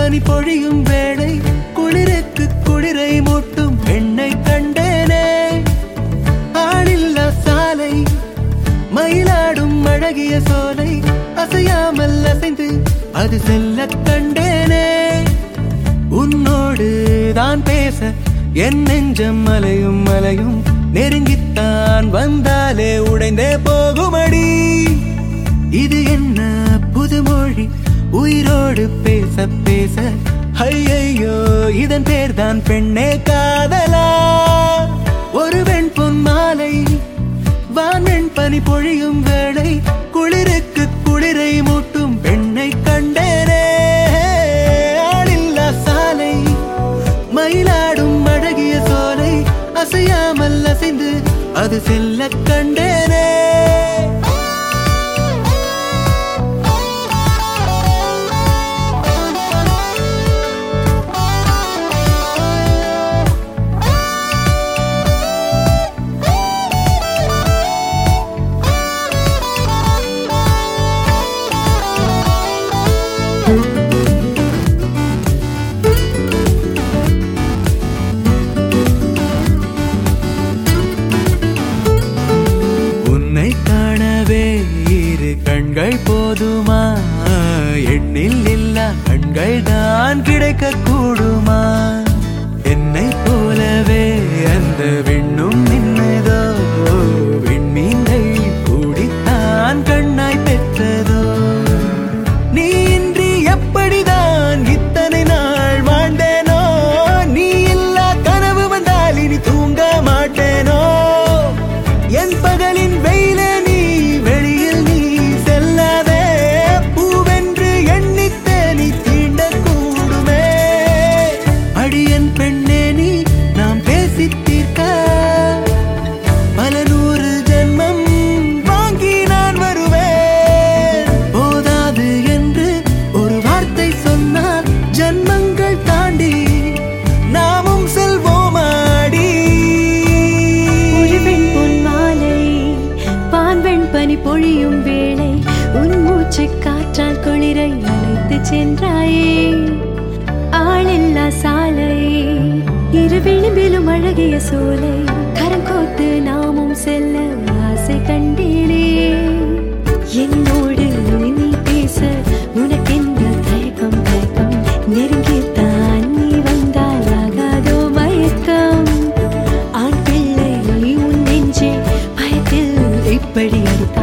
பனி பொழியும் வேளை குளிருக்கு குளிரை மூட்டும் பெண்ணை கண்டேனே ஆளில்லா சாலை மயிலாடும் அழகிய சோலை அசையாமல் அசைந்து அது செல்ல கண்டேனே உன்னோடு தான் பேச என் நெஞ்சம் மலையும் மலையும் நெருங்கித்தான் வந்தாலே உடைந்தே போகுமடி இது என்ன புதுமொழி உயிரோடு பேச பேச ஐயையோ இதன் பேர்தான் பெண்ணே காதலா ஒரு வெண் பொன் மாலை வான்வெண் பனி பொழியும் வேளை குளிருக்கு குளிரை மூட்டும் பெண்ணை கண்டேனே ஆளில்லா சாலை மயிலாடும் அழகிய சோலை அசையாமல் அசைந்து அது செல்ல கண்டேனே உன்னை காணவே இரு கண்கள் போதுமா எண்ணில் இல்லா கண்கள் தான் கிடைக்க கூடுமா என்னை போலவே அந்த விண்ணும் நின்னதோ விண்மீன்கள் கூடித்தான் கண்ணாய் பெற்றதோ நீ இன்றி எப்படிதான் இத்தனை நாள் வாழ்ந்தேனோ நீ இல்லா கனவு வந்தால் இனி தூங்க மாட்டேனோ என் பகலின் வெயில நீ வெளியில் நீ செல்லாதே பூவென்று எண்ணித்த நீ தீண்ட கூடுமே அடியன் பெண்ணே நீ நாம் பேசி தீர்க்க பல நூறு ஜென்மம் வாங்கி நான் வருவேன் போதாது என்று ஒரு வார்த்தை சொன்னால் ஜன்மங்கள் தாண்டி நாமும் செல்வோமாடி ஒரு வெண் பொன் மாலை பான்வெண் பனி பொழியும் வேளை உன் மூச்சு காற்றால் குளிரை அழைத்து சென்றாயே ஆளில்லா சாலை இரு விளிம்பிலும் அழகிய சோலை கரங்கோத்து நாமும் செல்ல ஆசை கண்டேனே என்னோடு நீ பேச உனக்கென்ன தயக்கம் தயக்கம் நெருங்கித்தான் நீ வந்தால் ஆகாதோ மயக்கம் ஆண் பிள்ளை உன் நெஞ்சே பயத்தில் இப்படி அடித்த